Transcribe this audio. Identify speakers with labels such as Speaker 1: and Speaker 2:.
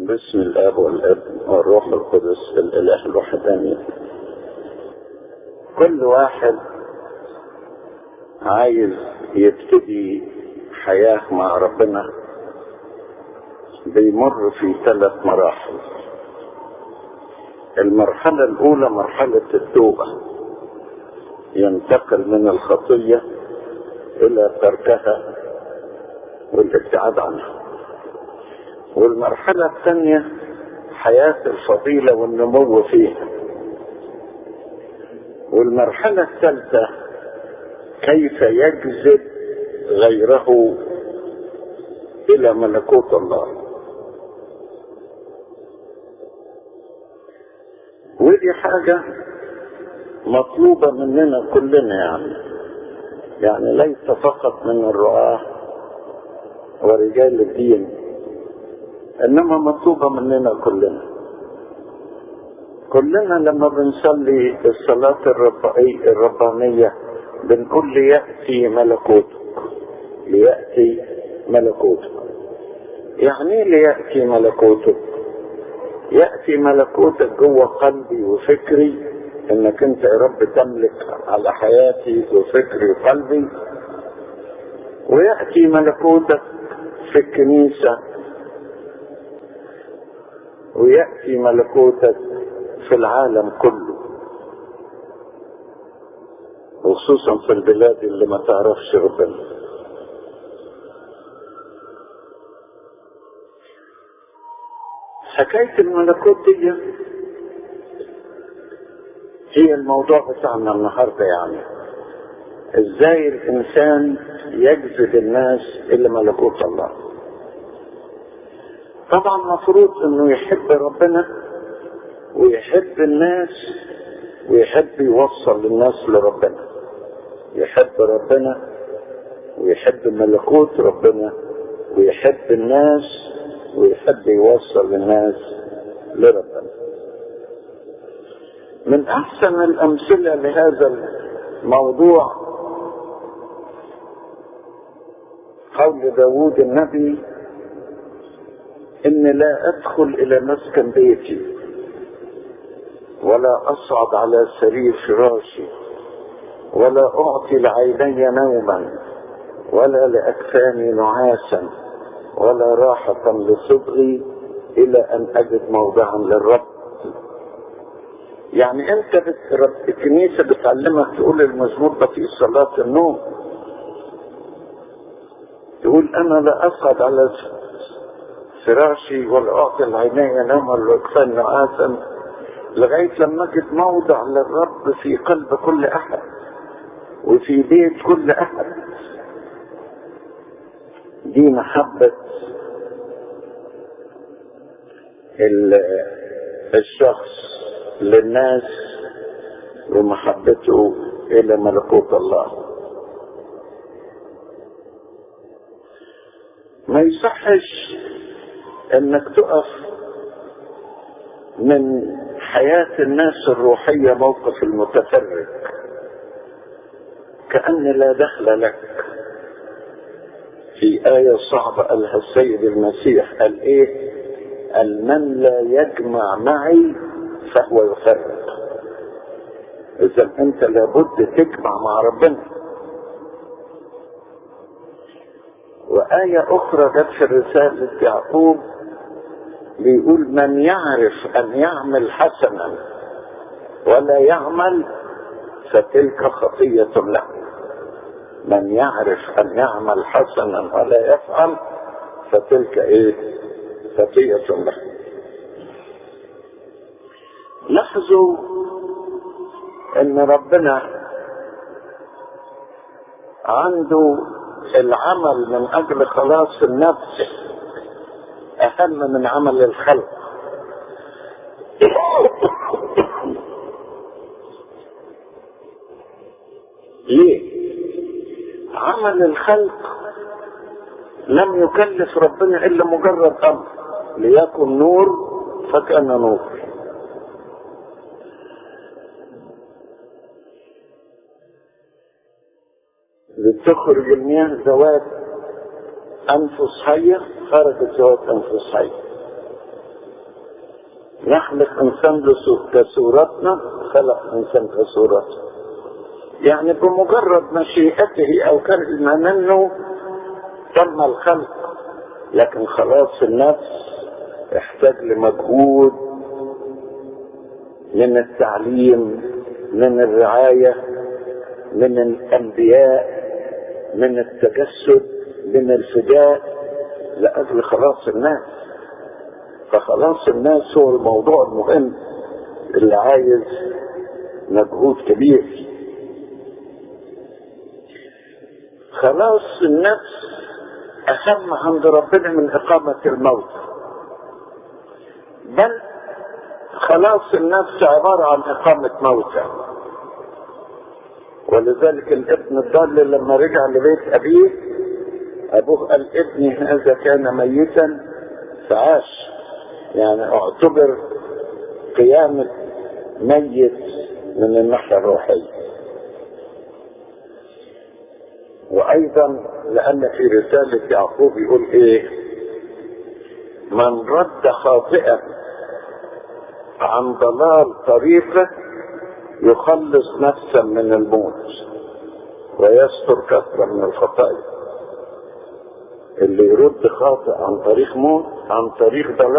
Speaker 1: باسم الاب والابن والروح القدس الاله الوحداني كل واحد عايز يبتدي حياه مع ربنا بيمر في ثلاث مراحل المرحله الاولى مرحله التوبه ينتقل من الخطيه الى تركها والابتعاد عنها والمرحلة الثانية حياة الفضيلة والنمو فيها والمرحلة الثالثة كيف يجذب غيره إلى ملكوت الله ودي حاجة مطلوبة مننا كلنا يعني يعني ليس فقط من الرعاة ورجال الدين انما مطلوبة مننا كلنا كلنا لما بنصلي الصلاة الربانية بنقول ليأتي ملكوتك ليأتي ملكوتك يعني ايه ليأتي ملكوتك يأتي ملكوتك جوه قلبي وفكري انك انت يا رب تملك على حياتي وفكري وقلبي ويأتي ملكوتك في الكنيسة ويأتي ملكوتك في العالم كله وخصوصا في البلاد اللي ما تعرفش ربنا حكاية الملكوت دي هي الموضوع بتاعنا النهاردة يعني ازاي الانسان يجذب الناس الى ملكوت الله طبعا مفروض انه يحب ربنا ويحب الناس ويحب يوصل للناس لربنا يحب ربنا ويحب ملكوت ربنا ويحب الناس ويحب يوصل الناس لربنا من احسن الامثله لهذا الموضوع قول داود النبي إن لا أدخل إلى مسكن بيتي ولا أصعد على سرير فراشي ولا أعطي لعيني نوما ولا لأكفاني نعاسا ولا راحة لصدغي إلى أن أجد موضعا للرب يعني أنت بت... الكنيسة بتعلمك تقول المزمور ده في صلاة النوم تقول أنا لا أصعد على فراشي ولا أعطي العيني نوما والأكفان نعاسا لغاية لما أجد موضع للرب في قلب كل أحد وفي بيت كل أحد دي محبة الشخص للناس ومحبته إلى ملكوت الله ما يصحش انك تقف من حياة الناس الروحية موقف المتفرج كأن لا دخل لك في آية صعبة قالها السيد المسيح قال إيه؟ قال من لا يجمع معي فهو يفرق إذا أنت لابد تجمع مع ربنا وآية أخرى جت في رسالة يعقوب بيقول من يعرف أن يعمل حسنا ولا يعمل فتلك خطية له من يعرف أن يعمل حسنا ولا يفعل فتلك إيه خطية له لاحظوا ان ربنا عنده العمل من اجل خلاص النفس اهم من عمل الخلق ليه عمل الخلق لم يكلف ربنا الا مجرد امر ليكن نور فكان نور لتخرج المياه ذوات انفس حيه خرجت ذوات انفس حيه نخلق انسان كصورتنا خلق انسان كصورته يعني بمجرد مشيئته او كرهنا منه تم الخلق لكن خلاص النفس احتاج لمجهود من التعليم من الرعايه من الانبياء من التجسد من الفداء لاجل خلاص الناس فخلاص الناس هو الموضوع المهم اللي عايز مجهود كبير خلاص النفس اهم عند ربنا من اقامه الموت بل خلاص النفس عباره عن اقامه موتى ولذلك الابن الضال لما رجع لبيت ابيه ابوه قال ابني هذا كان ميتا فعاش يعني اعتبر قيامة ميت من الناحية الروحية وايضا لان في رسالة يعقوب يقول ايه من رد خاطئا عن ضلال طريقه يخلص نفسا من الموت ويستر كثرة من الخطايا اللي يرد خاطئ عن طريق موت عن طريق ضلال